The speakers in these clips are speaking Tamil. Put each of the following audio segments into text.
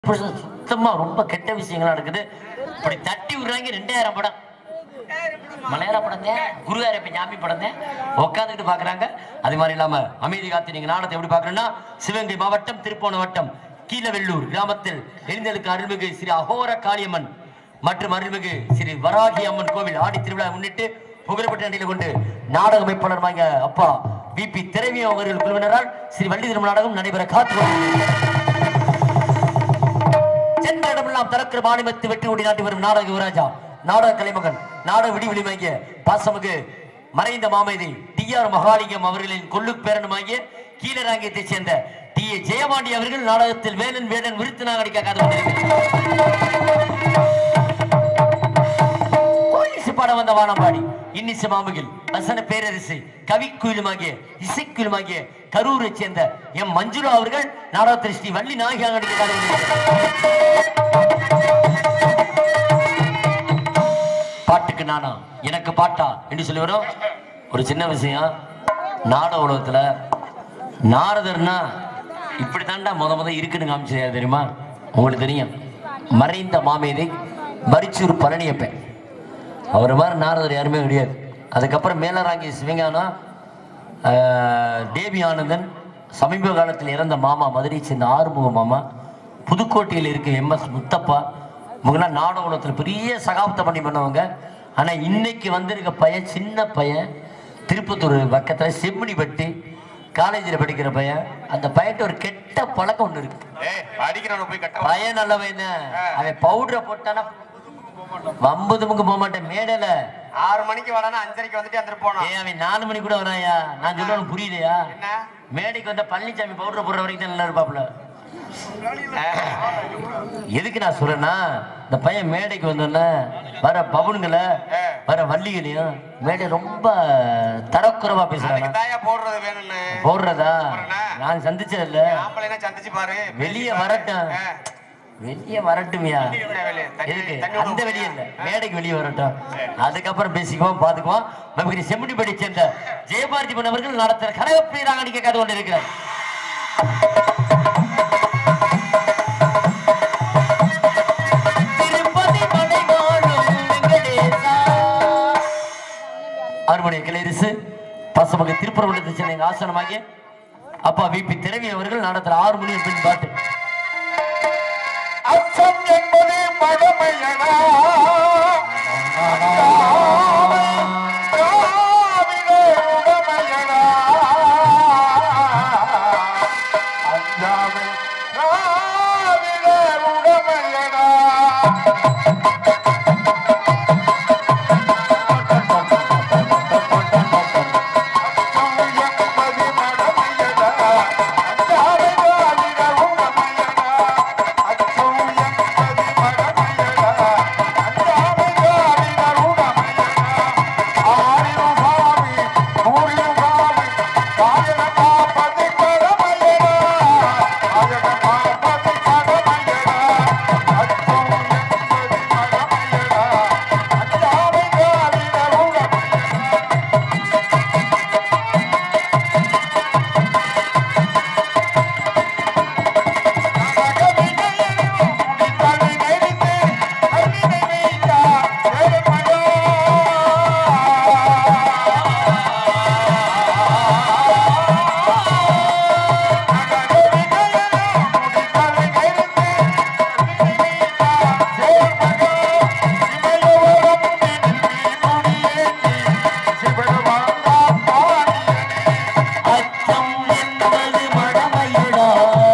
புருஷன் சுத்தமா ரொம்ப கெட்ட விஷயங்கள் நடக்குது இப்படி தட்டி விடுறாங்க ரெண்டாயிரம் படம் மலையாள படம் தான் குருவாரப்ப ஜாமி படம் தான் உட்காந்துட்டு பாக்குறாங்க அது மாதிரி இல்லாம அமைதி காத்து நீங்க நாடத்தை எப்படி பாக்குறேன்னா சிவகங்கை மாவட்டம் திருப்போண வட்டம் கீழவெள்ளூர் கிராமத்தில் எழுந்தலுக்கு அருள்மிகு ஸ்ரீ அகோர காளியம்மன் மற்றும் அருள்மிகு ஸ்ரீ வராகி அம்மன் கோவில் ஆடி திருவிழா முன்னிட்டு புகழப்பட்ட நடிகளை கொண்டு நாடக அமைப்பாளர் வாங்க அப்பா விபி திரைவி அவர்கள் குழுவினரால் ஸ்ரீ வள்ளி திருமண நாடகம் நடைபெற காத்து சென்ற இடமெல்லாம் தரக்கிற மாநிலத்தை வெற்றி ஓடி நாட்டி வரும் நாடக யுவராஜா நாடக கலைமகன் நாடக விடிவெளி வாங்கிய பாசமிகு மறைந்த மாமேதி டி ஆர் மகாலிங்கம் அவர்களின் கொள்ளு பேரனுமாகிய கீழராங்கியத்தைச் சேர்ந்த டி ஏ ஜெயபாண்டி அவர்கள் நாடகத்தில் வேலன் வேடன் விருத்து நாகடிக்க காத்து கோயிலிசு பாட வந்த வானம்பாடி இன்னிசு மாமுகில் வசன பேரரசு கவிக்குயிலுமாகிய இசைக்குயிலுமாகிய கரூரை சேர்ந்த எம் மஞ்சுளா அவர்கள் நாடகத்தில் ஸ்ரீ வள்ளி நாயகி நடிக்க காத்து பாட்டுக்கு நானா எனக்கு பாட்டா என்று சொல்லி வரும் ஒரு சின்ன விஷயம் நாட உலகத்துல நாரதர்னா இப்படி தாண்டா முத முத இருக்குன்னு காமிச்சது யார் தெரியுமா உங்களுக்கு தெரியும் மறைந்த மாமேதை மரிச்சூர் பழனியப்பன் அவர் மாதிரி நாரதர் யாருமே கிடையாது அதுக்கப்புறம் மேலராங்கி சிவஞானம் ஆஹ், தேவி ஆனந்தன் சமீப காலத்தில் இறந்த மாமா மதுரையை சேர்ந்த ஆறுமுக மாமா புதுக்கோட்டையில் இருக்க எம்எஸ் முத்தப்பா இவங்கெல்லாம் நாடகத்தில் பெரிய சகாப்த பண்ணி பண்ணவங்க ஆனா இன்னைக்கு வந்திருக்க பையன் சின்ன பையன் திருப்பத்தூர் பக்கத்துல செம்மணிப்பட்டி காலேஜில் படிக்கிற பையன் அந்த பையன்ட்ட ஒரு கெட்ட பழக்கம் ஒன்று இருக்கு ஏய் அடிக்கிறவன போய் கட்ட பையன் நல்லவன் தான். அவன் பவுடரை போட்டானா வம்பு துமுக்கு போக மாட்டேன் மேடையில ஆறு மணிக்கு வரானா அஞ்சரைக்கு வந்துட்டு வந்துட்டு போனோம் ஏய் அவன் நாலு மணி கூட வராயா நான் சொல்ல உனக்கு புரியலையா என்ன மேடைக்கு வந்த பழனிசாமி பவுடர் போடுற வரைக்கும் தான் நல்லா இருப்பாப்புல எதுக்கு நான் சொல்றேன்னா இந்த பையன் மேடைக்கு வந்தோன்னே வர பவுனுங்களை வர வள்ளிகளையும் மேடை ரொம்ப தரக்குறைவா பேசுறாங்க அதுக்கு தாயா போடுறது வேணும்னு போடுறதா நான் சந்திச்சது இல்ல ஆம்பளைனா சந்திச்சு பாரு வெளியே வரட்டும் ஆ. வெளியே வரட்டும்யா என்ன வெளியே? தண்ணி- எதுக்கு தண்ணி விட அந்த வெளியே இல்ல மேடைக்கு வெளியே வரட்டும் அதுக்கப்புறம் பேசிக்குவோம் பாத்துக்குவோம் நமக்கு செம்மடிப்படி சேர்ந்த ஜெயபாரதிபன் அவர்கள் நடத்துற கனகப்பிரியராக அடிக்க கதை கொண்டு இருக்கிறார் திருப்பதி மலை வாழும் வெங்கடேசா. அருமனை கிளைரிசு பசமக திருப்பரங்குன்றத்தை சேர்ந்த எங்க ஆசனமாகிய அப்பா விபி திரவி அவர்கள் நடத்துற ஆறு மணி பின் பாட்டு அச்சம் என்பது மடமையடா திராவிட உடமையடா அஞ்சாமை திராவிட உடமையடா அச்சம் என்பது மடமையடா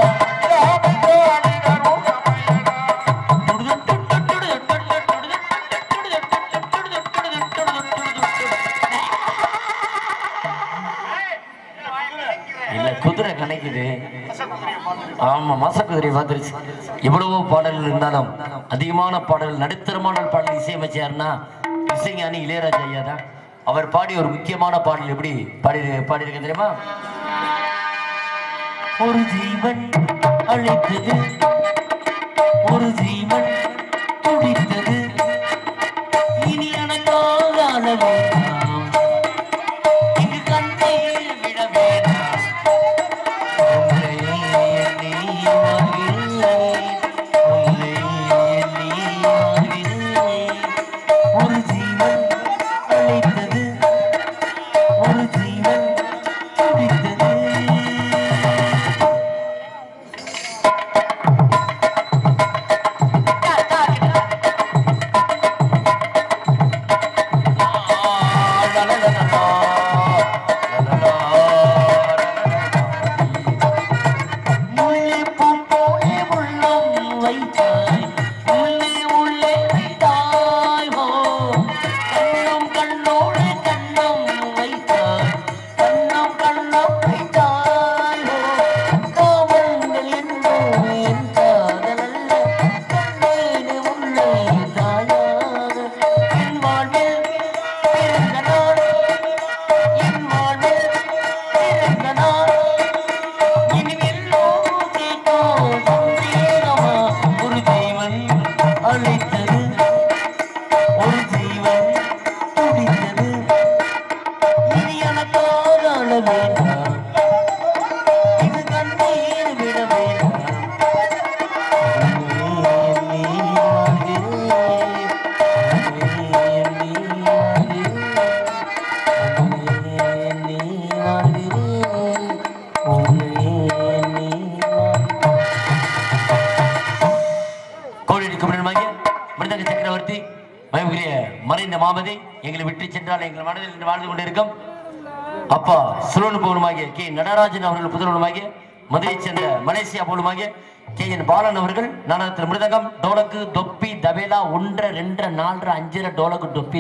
இல்ல குதிரை கணக்குது ஆமா மச குதிரை வந்துருச்சு எவ்வளவோ பாடல்கள் இருந்தாலும் அதிகமான பாடல்கள் நடுத்தரமான பாடல் இசையமைச்சாருன்னா இசைஞானி இளையராஜா ஐயா தான் அவர் பாடிய ஒரு முக்கியமான பாடல் எப்படி பாடி பாடியிருக்க தெரியுமா ஒரு ஜீவன் அழைத்தது ஒரு ஜீவன் துடித்தது இனி எனக்காக அழ வேண்டாம் இங்கு கண்ணீர் விட வேண்டாம் உங்களை எண்ணி மகிழ்ந்தேன். வைத்தாய் உள்ளே உள்ளே வைத்தாய் ஹோ கண்ணம் கண்ணோடு கண்ணம் வைத்தாய் கண்ணம் கண்ணம் வைத்தாய் ஹோ காமங்கள் என்னும் என் காதலல்ல கண்ணீர் உள்ளே தாயாக என் வாழ்வில் பிறந்த நாள் என் வாழ்வில் பிறந்த நாள் இனிமெல்லோ கேட்கும் சந்தேகமா ஒரு ஜீவன் அழைத்தது ஒரு ஜீவன் துடித்தது இனி எனக்காக அழ வேண்டாம் இது கண்ணீர் விட வேண்டாம் உன்னை எண்ணி வாழ்கிறேன். உன்னை எண்ணி வாழ்கிறேன். உன்னை எண்ணி வாழ்கிறேன். உன்னை எண்ணி கோடிக்கு முன்னமாக மிருதக சக்கரவர்த்தி மயமுகிரிய மறைந்த மாமதி எங்களை விட்டு சென்றால் எங்கள் மனதில் இன்று வாழ்ந்து கொண்டிருக்கும் அப்பா சுலோனு பவுனுமாகிய கே நடராஜன் அவர்கள் புதல்வனுமாகிய மதுரையைச் சேர்ந்த மலேசியா பவுனுமாகிய கே என் பாலன் அவர்கள் நாடகத்தில் மிருதகம் டோலக்கு தொப்பி தபேலா ஒன்றரை ரெண்டரை நாலரை அஞ்சரை டோலக்கு தொப்பி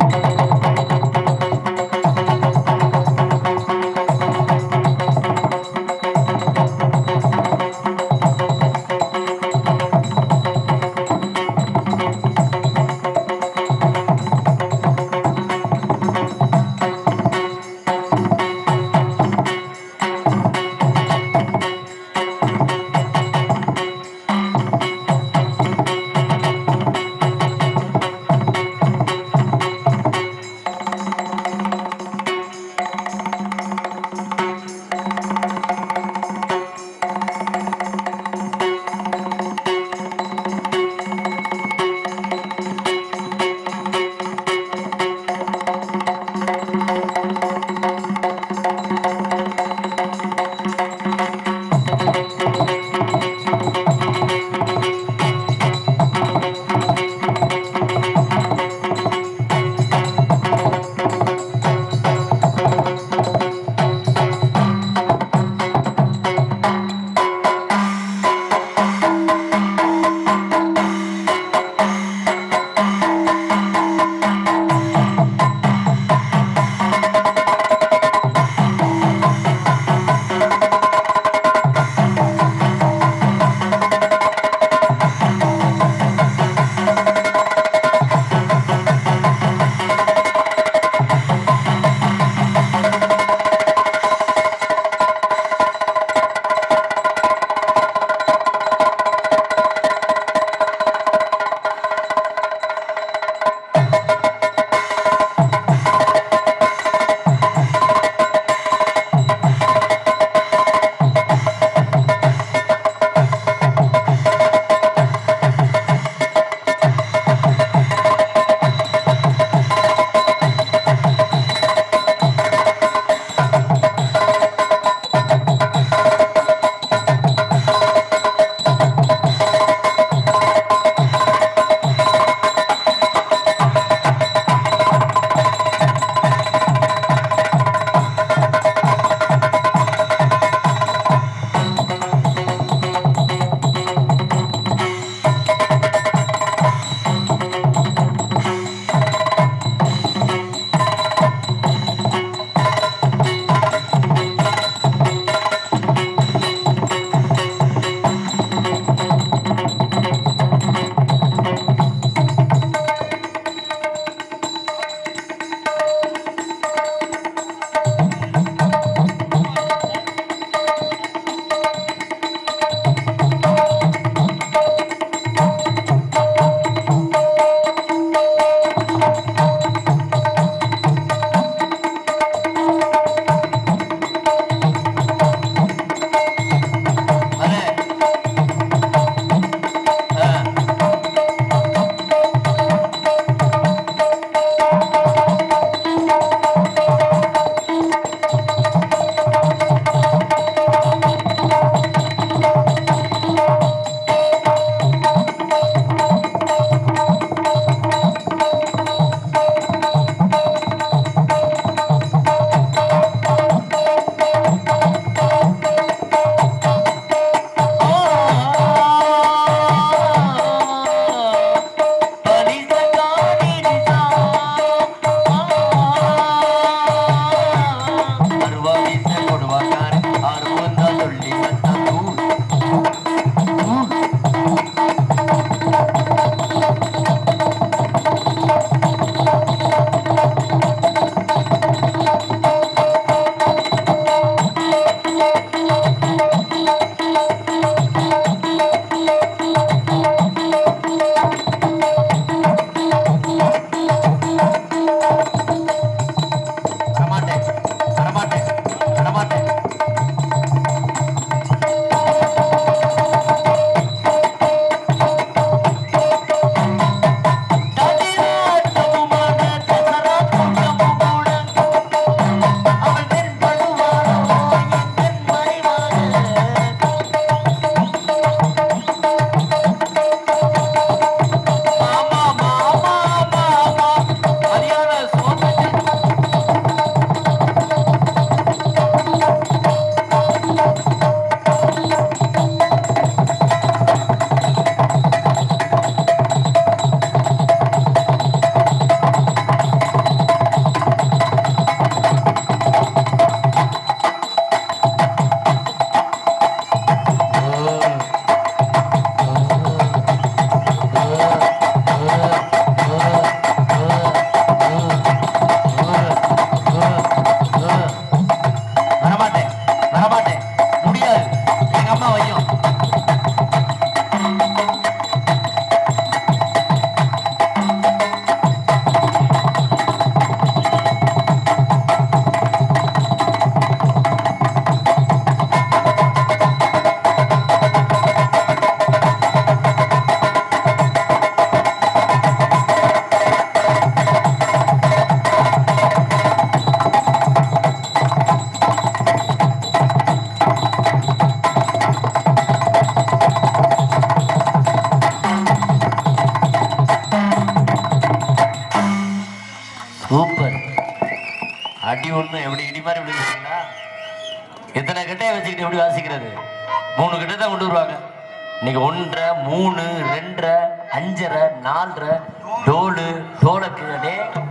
இடி மாதிரி விழுந்துருக்கீங்களா எத்தனை கட்டையை வச்சுக்கிட்டு எப்படி வாசிக்கிறது மூணு கட்டை தான் கொண்டு வருவாங்க இன்னைக்கு ஒன்றரை மூணு ரெண்டரை அஞ்சரை நாலரை டோலு டோலக்கு டே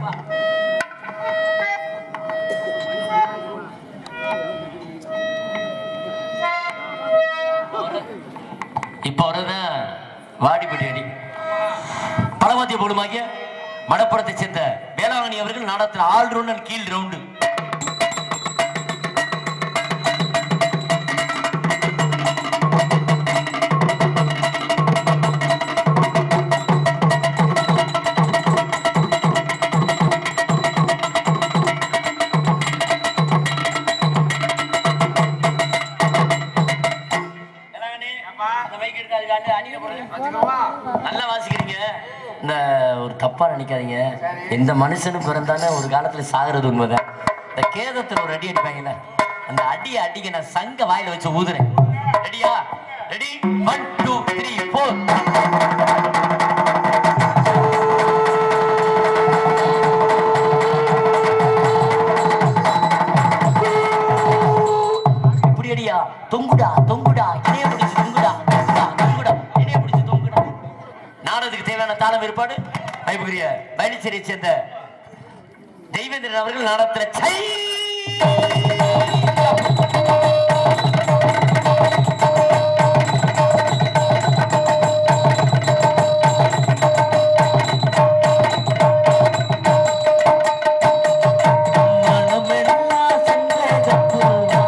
இப்ப வரதான் வாடிப்பட்டி அடி பழமத்திய போடுமாக்கிய மடப்புறத்தை சேர்ந்த வேளாங்கண்ணி அவர்கள் நாடத்தில் ஆல் ரவுண்ட் அண்ட் கீழ் ரவுண்டு நல்லா வாசிக்கிறீங்க இந்த ஒரு தப்பா நினைக்காதீங்க எந்த மனுஷனும் பிறந்தானே ஒரு காலத்துல சாகுறது உண்மைதான் இந்த கேதத்துல ஒரு அடி அடிப்பாங்கல்ல அந்த அடியை அடிக்க நான் சங்க வாயில வச்சு ஊதுறேன் ரெடியா ready one two three four இப்படி அடியா தொங்குடா தொங்குடா இணைய பிடிச்சு தொங்குடா தொங்குடா தொங்குடா இணைய பிடிச்சு தொங்குடா நாடகத்துக்கு தேவையான தாளம் ஏற்பாடு வைப்புக்குரிய பழனிச்சேரியை சேர்ந்த தெய்வேந்திரன் அவர்கள் நாடகத்துல சை மனமெல்லாம் சந்தேகப்பூவா.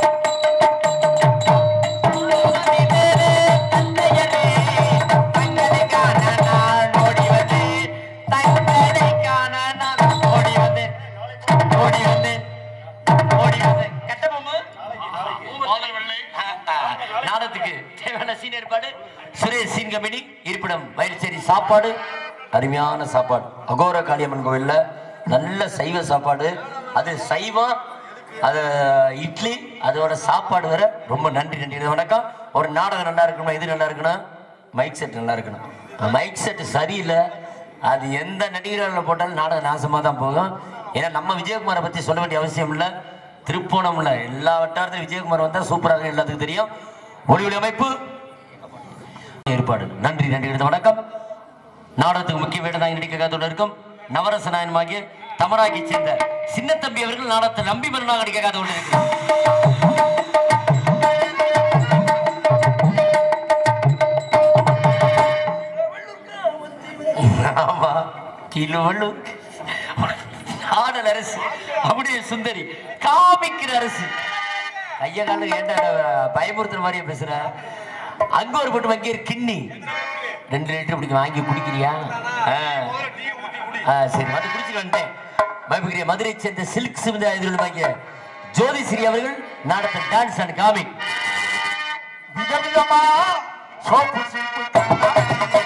நாடகத்துக்கு தேவையான சீன் ஏற்பாடு சுரேஷ் சீன் கம்பெனி இருப்பிடம் வயலுச்சேரி சாப்பாடு அருமையான சாப்பாடு அகோர காளியம்மன் கோவில்ல நல்ல சைவ சாப்பாடு அது சைவம் அது இட்லி அதோட சாப்பாடு வேற ரொம்ப நன்றி நன்றி இது வணக்கம் ஒரு நாடகம் நல்லா இருக்கணும் இது நல்லா இருக்கணும் மைக் செட் நல்லா இருக்கணும் மைக் செட் சரியில்லை அது எந்த நடிகர்களில் போட்டாலும் நாடகம் நாசமாக தான் போகும் ஏன்னா நம்ம விஜயகுமாரை பற்றி சொல்ல வேண்டிய அவசியம் இல்லை திருப்போணம்ல எல்லா வட்டாரத்திலும் விஜயகுமார் வந்தால் சூப்பராக இருக்கும் எல்லாத்துக்கும் தெரியும் ஒளி ஒளி அமைப்பு ஏற்பாடு நன்றி நன்றி விடுத்த வணக்கம் நாடகத்துக்கு முக்கிய வேடனாக நடிக்க காத்தோடு இருக்கும் நவரச நாயனமாகிய தமராகி சேர்ந்த சின்ன தம்பி அவர்கள் நாடகத்தில் நம்பி மருனாக நடிக்க காத்தோடு இருக்கும் ஆமா கிலுவள்ளூர் ஆடல் அரசு அப்படியே சுந்தரி காமிக்கிற அரசு கைய கால ஏன்டா பயமுறுத்துற மாதிரியே பேசுற அங்க ஒரு போட்டு வங்கிய கிண்ணி ரெண்டு லிட்டர் இப்படி வாங்கி குடிக்கிறியா ஆ. ஆ, சரி வந்து குடிச்சிட்டு வந்துட்டேன் பயப்புகிறிய மதுரை சேர்ந்த சில்க் சிவந்த எதிரில் வாங்கிய ஜோதி ஸ்ரீ அவர்கள் நாடகத்தில் டான்ஸ் அண்ட் காமிக் விதவிதமா சோப்பு சிப்பு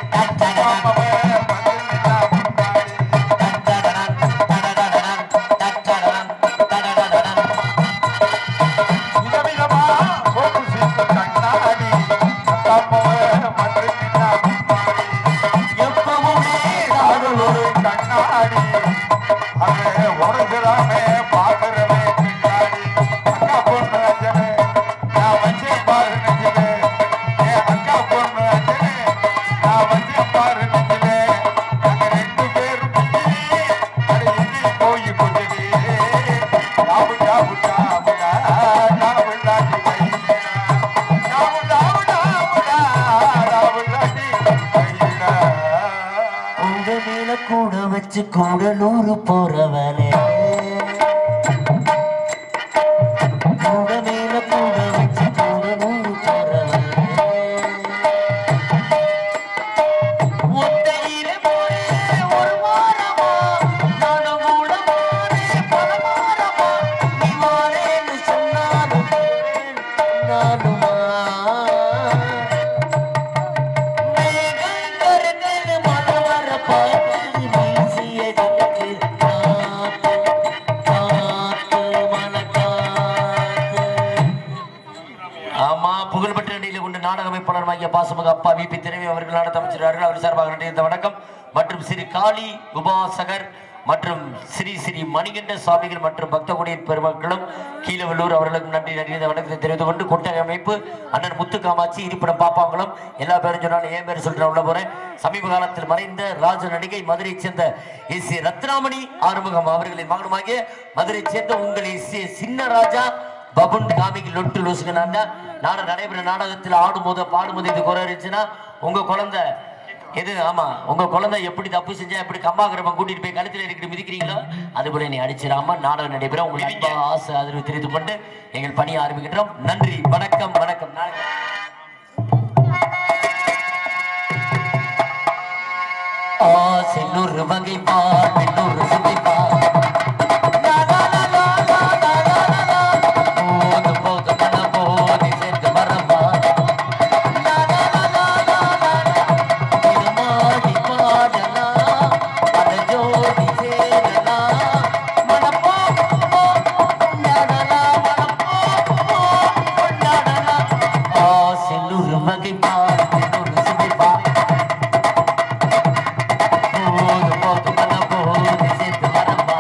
விதவிதமா சோப்பு சிப்பு கண்ணாடி தம்மவ மன்றினா மும்மாடி எப்பவுமே காதலோடு கண்ணாடி அங்கே உடஞ்சிடாமே பாக்குறவே பின்னாடி அக்கா பொண்ணு அஞ்சனே நான் வச்சே பாரு நெஞ்சிலே ஏ அக்கா பொண்ணு அஞ்சனே நான் வச்சே பாரு நெஞ்சிலே நாங்க ரெண்டு பேரும் பிஞ்சிலே அட எங்கே போய் கொஞ்சிலே டாபு டாபு டாபுடா டாபு டாடி கையிடா டாபு டாபு டாபுடா டாபு டாடி கையிடா உங்க மேல கூட வச்சு கூடலூர் போறவனே உங்க மேல கூட வச்சு கூடலூர் போறவனே ஒத்தையிலே போறேன் ஒரு வாரமா நானும் கூட போறேன் பல வாரமா நீ வாரேன்னு சொன்னாலும் போறேன் நானுமா ஆமா புகழ்பெற்ற நிலையில கொண்ட நாடக அமைப்பாளருமாகிய பாசமுக அப்பா விபி திரவி அவர்கள் நாடகம் அமைச்சிருக்கிறார்கள் அவர் சார்பாக நன்றி இந்த வணக்கம் மற்றும் ஸ்ரீ காளி உபாசகர் மற்றும் ஸ்ரீ ஸ்ரீ மணிகண்ட சுவாமிகள் மற்றும் பக்த குடியின் பெருமக்களும் கீழவல்லூர் அவர்களுக்கும் நன்றி நன்றி இந்த வணக்கத்தை தெரிவித்துக் கொண்டு கொட்டகை அமைப்பு அண்ணன் முத்து காமாட்சி இருப்பிடம் பாப்பாங்களும் எல்லா பேரும் சொன்னாலும் ஏன் பேர் சொல்லிட்டு நான் உள்ள போறேன் சமீப காலத்தில் மறைந்த ராஜ நடிகை மதுரையைச் சேர்ந்த எஸ் சி ரத்னாமணி ஆறுமுகம் அவர்களின் மகனுமாகிய மதுரையைச் சேர்ந்த உங்கள் எஸ் சி சின்ன ராஜா பபுன் காமிக்கு லொட்டு லூசுக்குனாண்டா நாடகம் நடைபெற நாடகத்தில் ஆடும்போது பாடும்போது இது குறை இருந்துச்சுன்னா உங்க குழந்தை எது ஆமா உங்க குழந்தை எப்படி தப்பு செஞ்சா எப்படி கம்மாக்கிறப்ப கூட்டிட்டு போய் கழுத்துல இருக்கிற மிதிக்கிறீங்களோ அது போல நீ அடிச்சிடாம நாடகம் நடைபெற உங்களுக்கு அன்பா ஆசை ஆதரவு தெரிவித்துக் கொண்டு எங்கள் பணியை ஆரம்பிக்கின்றோம் நன்றி வணக்கம் வணக்கம் நாளைக்கு ஆசெல்லூர் வகை பார் பெண்ணூர் சுவை பார் லா, லா, லா, லா, லா, லா, லா, லா, லா. போது, போது, மன போது, சேர்ந்து வரவா. லா, லா, லா, லா, லா, லா, லா. திருமாடி பாடலாம், பல ஜோடி சேரலாம். மனப்போ, போ, கொண்டாடலாம், மனப்போ, போ, கொண்டாடலாம். ஆசெல்லூர் வகை பார் பெண்ணூர் சுவை பார் போது போது மன போது சேர்த்து வரப்பா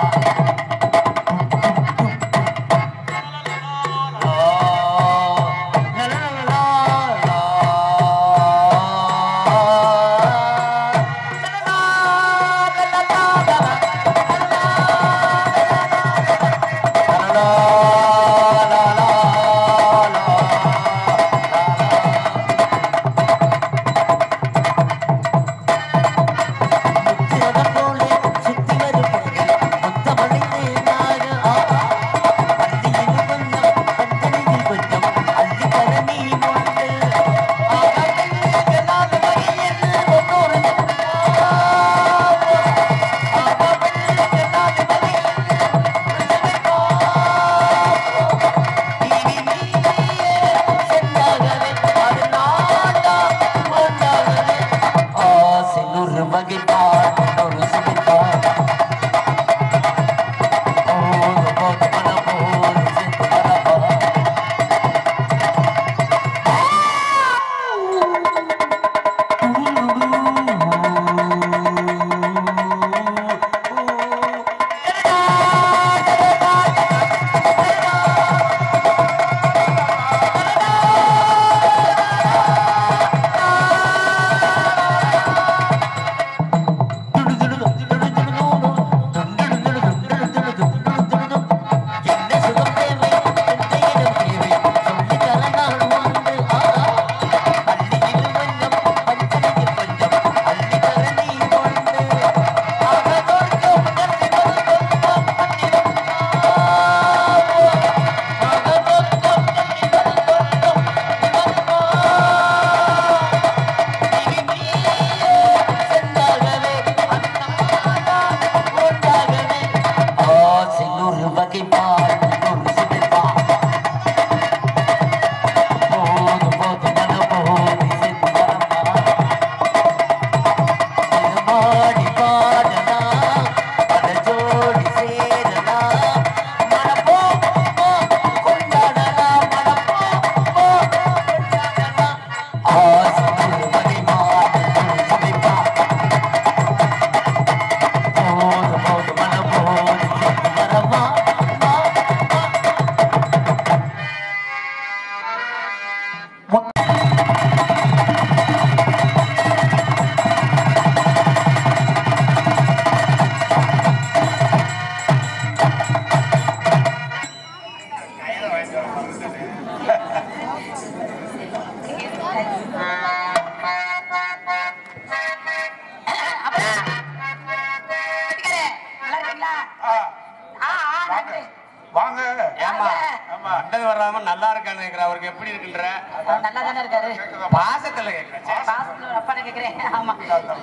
ஆசைநூறு வகை பாடொரு சுமைப்பார் போது போது மன போது சென்று வரப்பா என்ன சுகம் தேவை எந்த இடம் தேவை சொல்லி தர நான் உண்டு அள்ளியில் கொஞ்சம் பஞ்சனையில் கொஞ்சம் அள்ளி தர நீ உண்டு ஆக தோற்றம் நன்றி வருத்தம் பண்ணிடும் ஆக தோற்றம் நன்றி வருத்தம் சென்றாகவே உண்டாகவே ஆசைநூறு வகை பார் ஒரு சிதைப்பா போது போது மன போது சென்று வரப்பா பாடி பாடலாம் பல ஜோடி சேரலாம் மனப்போ போ, கொண்டாடலாம் மனப்போ போ, கொண்டாடலாம் ஆசைநூறு வகை பார் ஒரு சிதைப்பா போது போது மன போது சென்று வரவா வா, வா. வீட்டுக்காரே, நல்லா இருக்கீங்களா? ஆ, ஆ, ஆ, வாங்க நன்றி. வாங்க ஏமா ஆமா. அண்டது வராம நல்லா இருக்கான்னு கேக்குற அவருக்கு எப்படி இருக்குன்ற அவர் நல்லா தானே இருக்காரு பாசத்துல கேக்குறேன் சரி. பாசத்துல ஒரு அப்பான்னு கேக்குறேன் ஆமா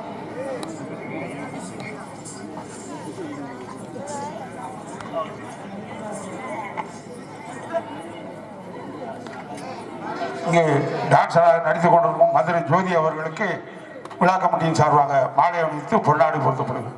இங்கே டான்ஸராக நடித்துக் கொண்டிருக்கும் மதுரை ஜோதி அவர்களுக்கு விழா கமிட்டியின் சார்பாக மாலை அணிவித்து பொன்னாடி பொருத்தப்படுது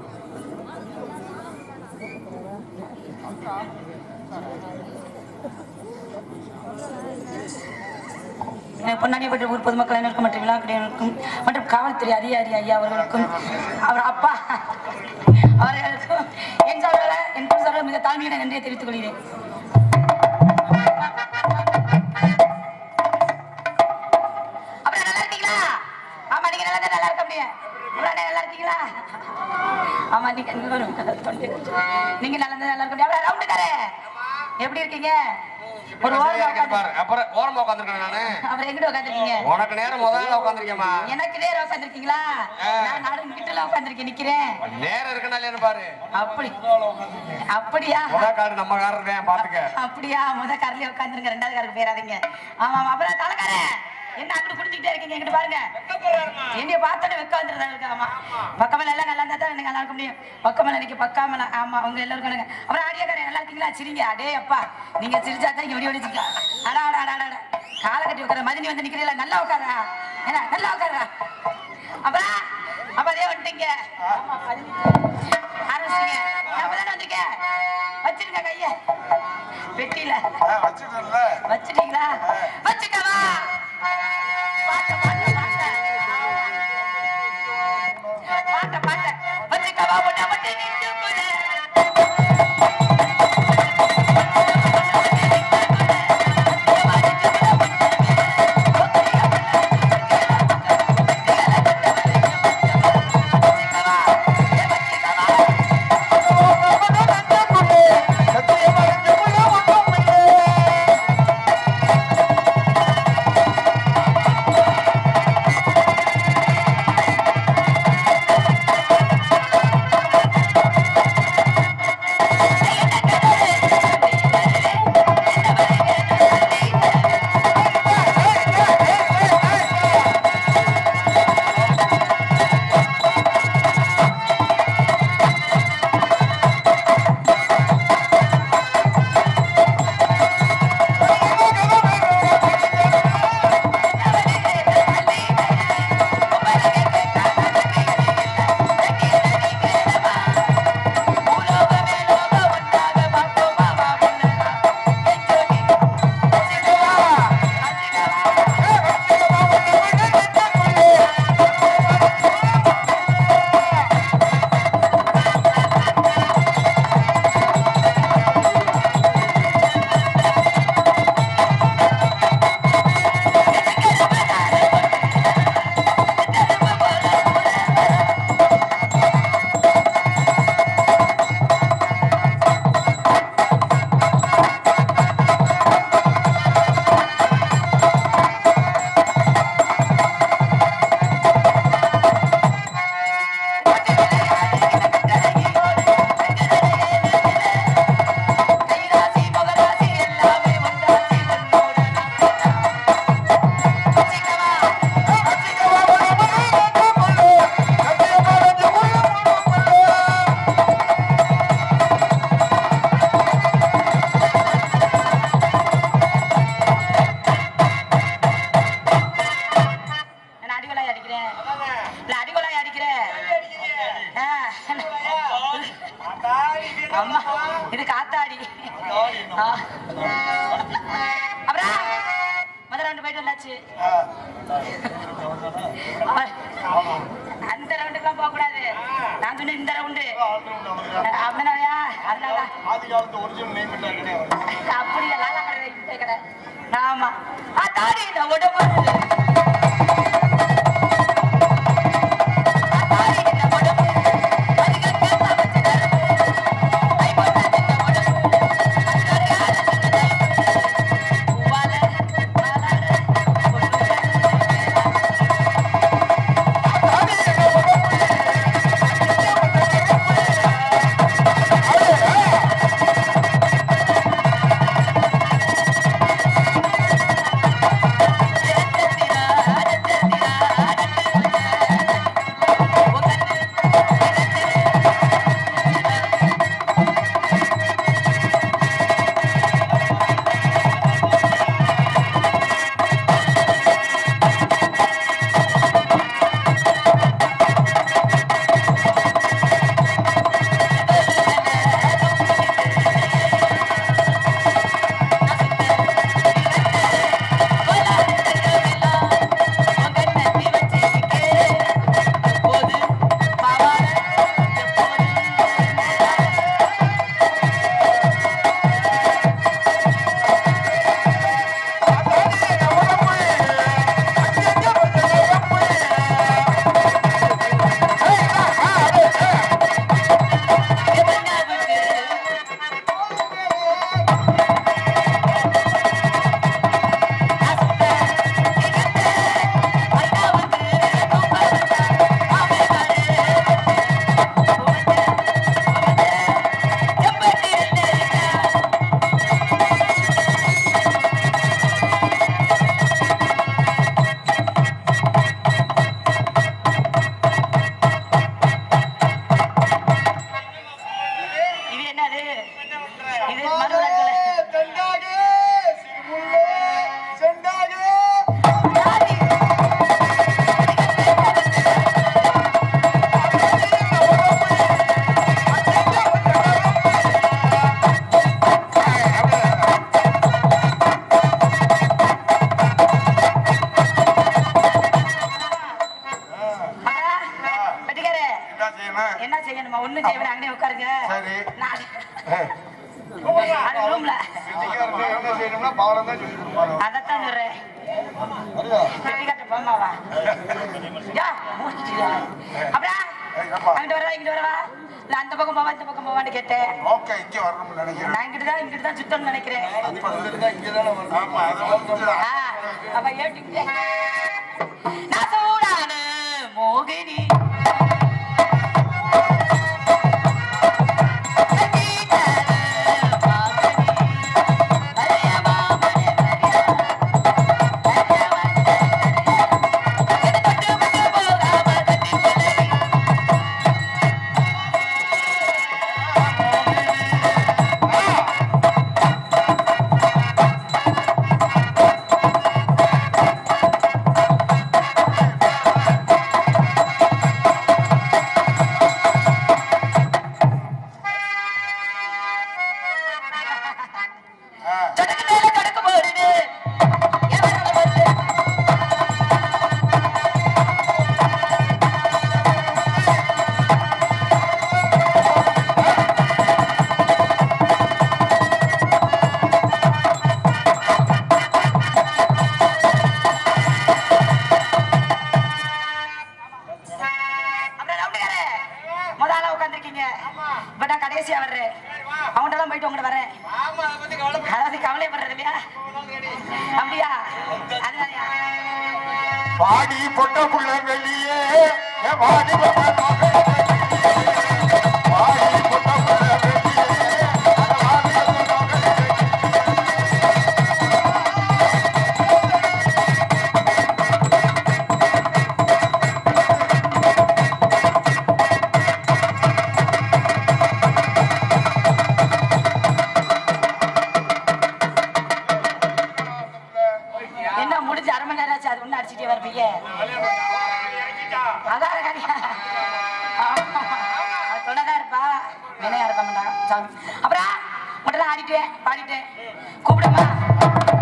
எனக்கு பொன்னாடியப்பட்ட ஊர் பொதுமக்கள் அனைவருக்கும் மற்றும் விழாக்கடையினருக்கும் மற்றும் காவல்துறை அதிகாரி ஐயா அவர்களுக்கும் அவர் அப்பா அவர்களுக்கும் என் சார்பில் என் சார்பில் மிக தாழ்மையான நன்றியை தெரிவித்துக் கொள்கிறேன் அப்புறம் நல்லா இருக்கீங்களா ஆமா நீங்க நல்லா தான் நல்லா இருக்க முடியும் அப்புறம் அண்ணே நல்லா இருக்கீங்களா ஆமா நீங்க நீங்க ஒரு தொண்டை நீங்க நல்லா தான் நல்லா இருக்க முடியும் அப்புறம் ரவுண்டுக்காரே எப்படி இருக்கீங்க ஒரு ஓரம் சரியா இருக்குது உட்காந்து பாரு அப்புறம் ஓரமா உட்காந்துருக்கேன் நானு அப்புறம் எங்கிட்ட உட்காந்துருக்கீங்க உனக்கு நேரம் முதல்ல உட்காந்துருக்கேம்மா எனக்கு நேரம் உட்காந்துருக்கீங்களா ஆ. நான் நாடு கிட்ட உட்காந்துருக்கேன் நிக்கிறேன் நேரம் இருக்குன்னா இல்லையான்னு பாரு அப்படி அப்படியா முத காடு நம்ம காரர் தான் பாத்துக்க அப்படியா முத கார்லயே உட்காந்துருங்க ரெண்டாவது காருக்கு போயிடாதீங்க ஆமா ஆமா அப்புறம் தலைக்காரே என்ன அங்கிட்டு குடிச்சுக்கிட்டே இருக்கீங்க எங்கிட்டு பாருங்க என்னைய பார்த்தோன்னே வெக்க வந்துருதா இருக்கு ஆமா பக்கமேல எல்லாம் நல்லா இருந்தா தான் எனக்கு நல்லா இருக்க முடியும் பக்கமேல இன்னைக்கு பக்காமல ஆமா உங்க எல்லாருக்கும் எனக்கு அப்புறம் ஆடியோக்காரே நல்லா இருக்கீங்களா சிரிங்க அடே அப்பா நீங்க சிரிச்சா தான் இங்க ஒடி ஒடி சிரிக்கா அடா அடா அடா அடா காலை கட்டி உட்கார மதினி வந்து நிக்கிறீங்களா நல்லா உட்காரா என்ன நல்லா உட்காரா அப்புறம் அப்ப அதே வந்துட்டீங்க ஆரம்பிச்சிங்க அப்பதானே வந்திருக்க வச்சிருங்க கைய பெட்டியில வச்சுட்டேன்ல வச்சிட்டீங்களா வச்சுக்கவா பாட்ட பாட்ட பாட்ட பாட்ட பாட்ட வச்சுக்கவா உன்னை மட்டும் நின்று போல கைராசி முகராசி எல்லாமே ஒன்றாசி ஒன்றோட வச்சுக்கவா நான் அடிகொலாய் அடிக்கிறேன் இல்ல அடிகொலாய் அடிக்கிறேன் ஆ. அம்மா இது காத்தாடி ஆ. அப்புறம் முதல் ரவுண்டு போயிட்டு வந்தாச்சு அவர் அந்த ரவுண்டுக்குலாம் போக கூடாது நான் சொன்ன இந்த ரவுண்டு அப்படின்னாயா அதனால அப்படியா லாலா கடை வைக்கிற கடை ஆமா ஆ தாடி இந்த உடம்பு ஆ, தாடி இந்த உடம்பு அதுக்கு கேப்பா வச்சு நரம்பு. கை போட்டா இந்த உடம்பு அதுக்கு யாரு சின்ன தயம்பு. பூவால, மாலால, பொண்ணுல, ஏத்தத்திரா செய்யணும் என்ன செய்யணுமா ஒண்ணும் செய்யணும் அங்கனே உட்காருங்க சரி. நான் ஏய், அது ரூம்ல என்ன செய்யணும்னா பாவம் தான் சொல்லி கொடுப்பாங்க அதத்தான் சொல்றேன் கட்டிக்கட்ட போமாவா யா மூடிட்டியா அப்புறம் ஏய், ஏப்பா. அங்கிட்டு வரவா இங்கிட்டு வரவா இல்ல அந்த பக்கம் போவா இந்த பக்கம் போவான்னு கேட்டேன் ஓகே இங்க வரணும்னு நினைக்கிறேன் நான் இங்கிட்டு தான் இங்கிட்டு தான் சுத்தம்னு நினைக்கிறேன் ஆமா அது வந்து ஆ, அப்ப ஏட்டுக்கிட்டே நான் சூடான மோகினி சொடக்கு மேல சொடக்கு போடுது எவரோட பொருள் அப்புறம் ரவுண்டுக்காரே, முத ஆளா உட்கார்ந்திருக்கீங்க. இப்ப நான் கடைசியா வர்றேன். அவன்கிட்டலாம் போயிட்டு உங்ககிட்ட வரேன். அதாவது கவலைப்படுறது இல்லையா? அப்படியா? அதனாலயா? வாடி பொட்ட புள்ள வெளியே ஏ வாடி பொட்ட புள்ள வெளியே. வாடி பொட்ட புள்ள வெளியே அட வாடி பொட்ட புள்ள வெளியே. என்ன முடிஞ்சு அரை மணி நேரம் ஆச்சு அது ஒண்ணு அடிச்சுட்டே வரப்பீங்க அதான் கடியா தொடதான் இருப்பா வினையா இருக்க மாட்டா சாமி அப்புறம் மட்டும் ஆடிட்டேன் பாடிட்டேன் கூப்பிடுமா